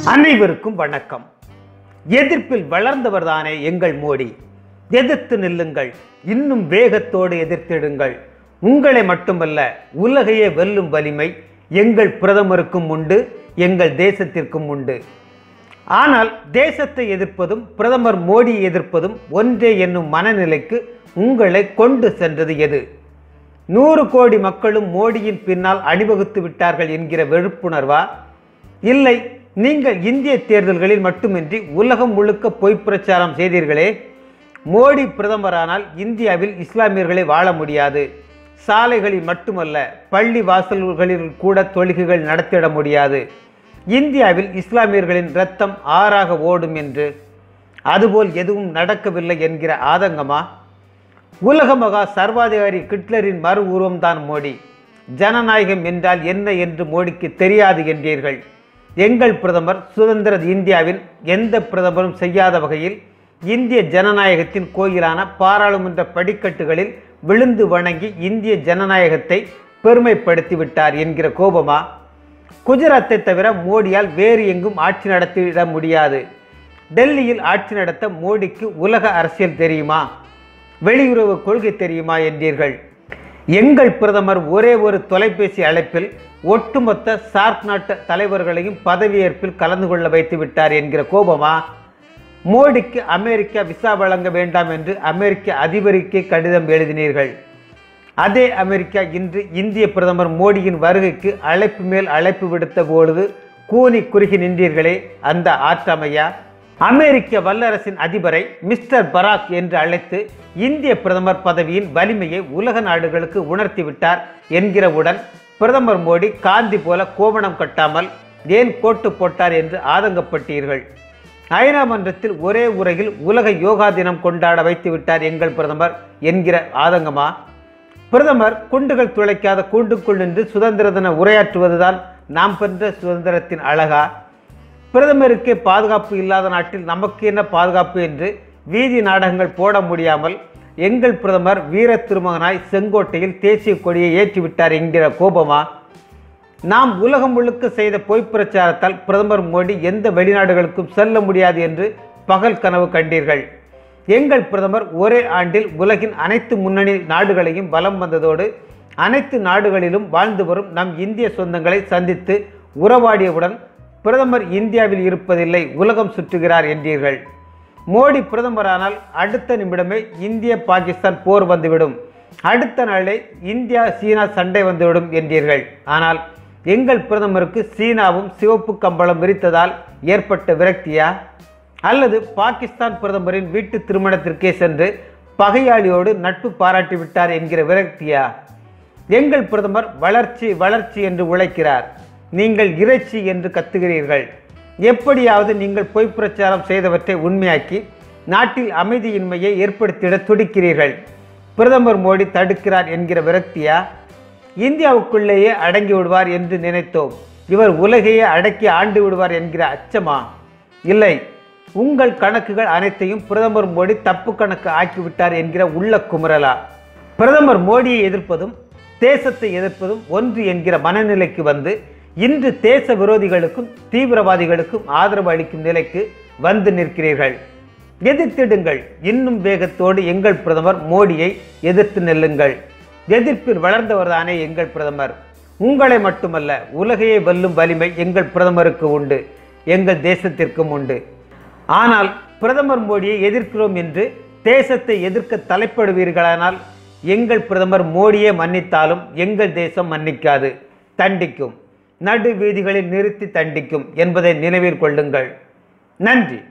அனைவருக்கும் வணக்கம் எதிர்ப்பில் வளர்ந்தவர்தானே எங்கள் மோடி எதிர்த்து நில்லுங்கள் இன்னும் வேகத்தோடு எதிர்த்திடுங்கள் உங்களை மட்டுமல்ல உலகையே வெல்லும் வலிமை எங்கள் பிரதமருக்கும் உண்டு எங்கள் தேசத்திற்கும் உண்டு ஆனால் தேசத்தை எதிர்ப்பதும் பிரதமர் மோடியை எதிர்ப்பதும் ஒன்றே என்னும் மனநிலைக்கு உங்களை கொண்டு சென்றது எது நூறு கோடி மக்களும் மோடியின் பின்னால் அணிவகுத்து விட்டார்கள் என்கிற வெறுப்புணர்வா இல்லை நீங்கள் இந்திய தேர்தல்களில் மட்டுமின்றி உலகம் முழுக்க பொய் பிரச்சாரம் செய்தீர்களே மோடி பிரதமரானால் இந்தியாவில் இஸ்லாமியர்களை வாழ முடியாது சாலைகளில் மட்டுமல்ல பள்ளி வாசல்களில் கூட தொழுகைகள் நடத்திட முடியாது இந்தியாவில் இஸ்லாமியர்களின் இரத்தம் ஆறாக ஓடும் என்று அதுபோல் எதுவும் நடக்கவில்லை என்கிற ஆதங்கமா உலக மகா சர்வாதிகாரி ஹிட்லரின் மறு உருவம்தான் மோடி ஜனநாயகம் என்றால் என்ன என்று மோடிக்கு தெரியாது என்றீர்கள் எங்கள் பிரதமர் சுதந்திர இந்தியாவில் எந்த பிரதமரும் செய்யாத வகையில் இந்திய ஜனநாயகத்தின் கோயிலான பாராளுமன்ற படிக்கட்டுகளில் விழுந்து வணங்கி இந்திய ஜனநாயகத்தை பெருமைப்படுத்தி விட்டார் என்கிற கோபமா குஜராத்தை தவிர மோடியால் வேறு எங்கும் ஆட்சி நடத்திட முடியாது டெல்லியில் ஆட்சி நடத்த மோடிக்கு உலக அரசியல் தெரியுமா வெளியுறவு கொள்கை தெரியுமா என்றீர்கள் எங்கள் பிரதமர் ஒரே ஒரு தொலைபேசி அழைப்பில் ஒட்டுமொத்த சார்க் நாட்டு தலைவர்களையும் பதவியேற்பில் கலந்து கொள்ள வைத்து விட்டார் என்கிற கோபமா மோடிக்கு அமெரிக்கா விசா வழங்க வேண்டாம் என்று அமெரிக்க அதிபருக்கு கடிதம் எழுதினீர்கள் அதே அமெரிக்கா இன்று இந்திய பிரதமர் மோடியின் வருகைக்கு அழைப்பு மேல் அழைப்பு விடுத்த பொழுது கூனி குறுகி நின்றீர்களே அந்த ஆற்றமையா அமெரிக்க வல்லரசின் அதிபரை மிஸ்டர் பராக் என்று அழைத்து இந்திய பிரதமர் பதவியின் வலிமையை உலக நாடுகளுக்கு உணர்த்தி விட்டார் என்கிறவுடன் பிரதமர் மோடி காந்தி போல கோவணம் கட்டாமல் ஏன் கோட்டு போட்டார் என்று ஆதங்கப்பட்டீர்கள் ஐநா மன்றத்தில் ஒரே உரையில் உலக யோகா தினம் கொண்டாட வைத்து விட்டார் எங்கள் பிரதமர் என்கிற ஆதங்கமா பிரதமர் குண்டுகள் துளைக்காத கூண்டுக்குள் நின்று சுதந்திர தின உரையாற்றுவதுதான் நாம் பெற்ற சுதந்திரத்தின் அழகா பிரதமருக்கே பாதுகாப்பு இல்லாத நாட்டில் நமக்கு என்ன பாதுகாப்பு என்று வீதி நாடகங்கள் போட முடியாமல் எங்கள் பிரதமர் வீர திருமகனாய் செங்கோட்டையில் தேசிய கொடியை ஏற்றிவிட்டார் என்கிற கோபமா நாம் உலகம் முழுக்க செய்த பொய்ப் பிரச்சாரத்தால் பிரதமர் மோடி எந்த வெளிநாடுகளுக்கும் செல்ல முடியாது என்று பகல் கனவு கண்டீர்கள் எங்கள் பிரதமர் ஒரே ஆண்டில் உலகின் அனைத்து முன்னணி நாடுகளையும் வலம் வந்ததோடு அனைத்து நாடுகளிலும் வாழ்ந்து வரும் நம் இந்திய சொந்தங்களை சந்தித்து உறவாடியவுடன் பிரதமர் இந்தியாவில் இருப்பதில்லை உலகம் சுற்றுகிறார் என்றீர்கள் மோடி பிரதமரானால் அடுத்த நிமிடமே இந்திய பாகிஸ்தான் போர் வந்துவிடும் அடுத்த நாளே இந்தியா சீனா சண்டை வந்துவிடும் என்றீர்கள் ஆனால் எங்கள் பிரதமருக்கு சீனாவும் சிவப்பு கம்பளம் விரித்ததால் ஏற்பட்ட விரக்தியா அல்லது பாகிஸ்தான் பிரதமரின் வீட்டு திருமணத்திற்கே சென்று பகையாளியோடு நட்பு பாராட்டி விட்டார் என்கிற விரக்தியா எங்கள் பிரதமர் வளர்ச்சி வளர்ச்சி என்று உழைக்கிறார் நீங்கள் இறைச்சி என்று கத்துகிறீர்கள் எப்படியாவது நீங்கள் பொய் பிரச்சாரம் செய்தவற்றை உண்மையாக்கி நாட்டில் அமைதியின்மையை ஏற்படுத்திட துடிக்கிறீர்கள் பிரதமர் மோடி தடுக்கிறார் என்கிற விரக்தியா இந்தியாவுக்குள்ளேயே அடங்கி விடுவார் என்று நினைத்தோம் இவர் உலகையே அடக்கி ஆண்டு விடுவார் என்கிற அச்சமா இல்லை உங்கள் கணக்குகள் அனைத்தையும் பிரதமர் மோடி தப்பு கணக்கு ஆக்கிவிட்டார் என்கிற உள்ள குமுறலா பிரதமர் மோடியை எதிர்ப்பதும் தேசத்தை எதிர்ப்பதும் ஒன்று என்கிற மனநிலைக்கு வந்து இன்று தேச விரோதிகளுக்கும் தீவிரவாதிகளுக்கும் ஆதரவு அளிக்கும் நிலைக்கு வந்து நிற்கிறீர்கள் எதிர்த்திடுங்கள் இன்னும் வேகத்தோடு எங்கள் பிரதமர் மோடியை எதிர்த்து நெல்லுங்கள் எதிர்ப்பில் வளர்ந்தவர்தானே எங்கள் பிரதமர் உங்களை மட்டுமல்ல உலகையே வெல்லும் வலிமை எங்கள் பிரதமருக்கு உண்டு எங்கள் தேசத்திற்கும் உண்டு ஆனால் பிரதமர் மோடியை எதிர்க்கிறோம் என்று தேசத்தை எதிர்க்க தலைப்படுவீர்களானால் எங்கள் பிரதமர் மோடியே மன்னித்தாலும் எங்கள் தேசம் மன்னிக்காது தண்டிக்கும் நடு வீதிகளில் நிறுத்தி தண்டிக்கும் என்பதை நினைவில் கொள்ளுங்கள் நன்றி